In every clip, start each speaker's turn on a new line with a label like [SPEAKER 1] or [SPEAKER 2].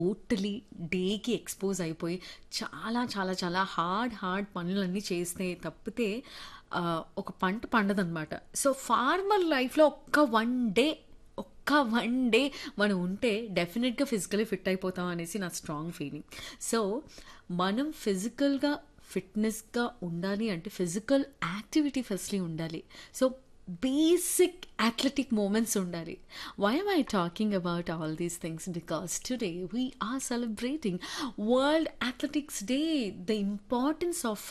[SPEAKER 1] totally డేకి expose అయిపోయి చాలా చాలా చాలా హార్డ్ హార్డ్ పనులన్నీ చేస్తే తప్పితే ఆ, ఒక పంట పండదనమాట సో ఫార్మర్ లైఫ్లో ఒక్క వన్ డే ఒక్క వన్ డే మనం ఉంటే డెఫినెట్గా ఫిజికలీ ఫిట్ అయిపోతాం అనేసి నా స్ట్రాంగ్ ఫీలింగ్ సో మనం ఫిజికల్గా ఫిట్నెస్గా ఉండాలి అంటే ఫిజికల్ యాక్టివిటీ ఫస్ట్లీ ఉండాలి సో బేసిక్ అథ్లెటిక్ మూమెంట్స్ ఉండాలి why am I talking about all these things because today we are celebrating World Athletics Day the importance of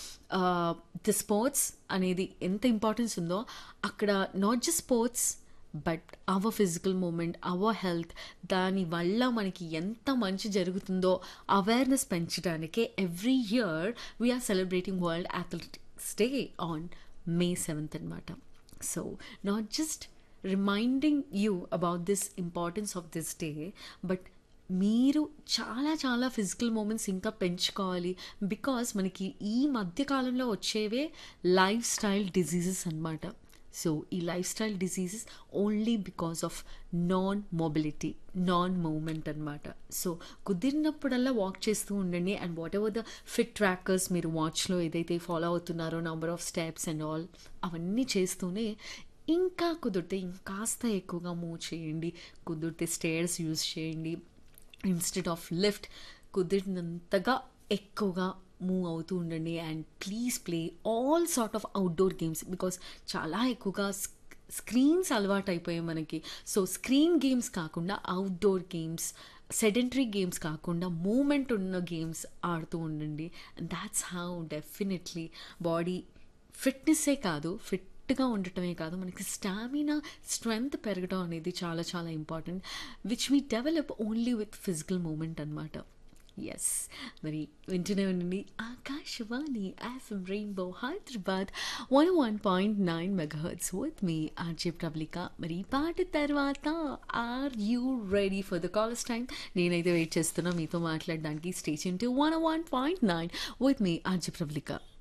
[SPEAKER 1] the sports అనేది ఎంత importance ఉందో అక్కడ not just sports but our physical moment our health దాని వల్ల మనకి ఎంత మంచి జరుగుతుందో అవేర్నెస్ పెంచడానికే every year we are celebrating World Athletics Day on May seventh అనమాట so not just reminding you about this importance of this day but మీరు చాలా చాలా ఫిజికల్ మూమెంట్స్ ఇంకా పెంచుకోవాలి బికాస్ మనకి ఈ మధ్యకాలంలో వచ్చేవే లైఫ్ స్టైల్ డిజీజెస్ అనమాట సో ఈ lifestyle diseases only because of non mobility non moment అనమాట సో కుదిరినప్పుడల్లా వాక్ చేస్తూ ఉండండి and whatever the fit trackers మీరు వాచ్లో ఏదైతే ఫాలో అవుతున్నారో number of steps and all అవన్నీ చేస్తూనే ఇంకా కుదిరితే ఇంకాస్త ఎక్కువగా మూవ్ చేయండి కుదిరితే స్టేర్స్ యూజ్ చేయండి ఇన్స్టెడ్ ఆఫ్ లిఫ్ట్ కుదిరినంతగా ఎక్కువగా మూవ్ అవుతూ ఉండండి and please play all sort of outdoor games because చాలా ఎక్కువగా స్క్రీన్స్ అలవాటు అయిపోయాయి మనకి సో స్క్రీన్ గేమ్స్ కాకుండా అవుట్డోర్ గేమ్స్ సెడెంటరీ గేమ్స్ కాకుండా మూమెంట్ ఉన్న గేమ్స్ ఆడుతూ ఉండండి and that's how definitely body ఫిట్నెస్సే కాదు ఫిట్గా ఉండటమే కాదు మనకి స్టామినా స్ట్రెంగ్త్ పెరగడం అనేది చాలా చాలా important which we develop only with physical moment అనమాట ఎస్ మరి వింటూనే ఉండండి Akashvani FM Rainbow Hyderabad one one point nine megahertz with మీ ఆర్జే ప్రబ్లిక మరి ఈ పాట తర్వాత are you ready for the callers time నేనైతే వెయిట్ చేస్తున్నా మీతో మాట్లాడడానికి station to one one point nine with మీ ఆర్జే ప్రబ్లిక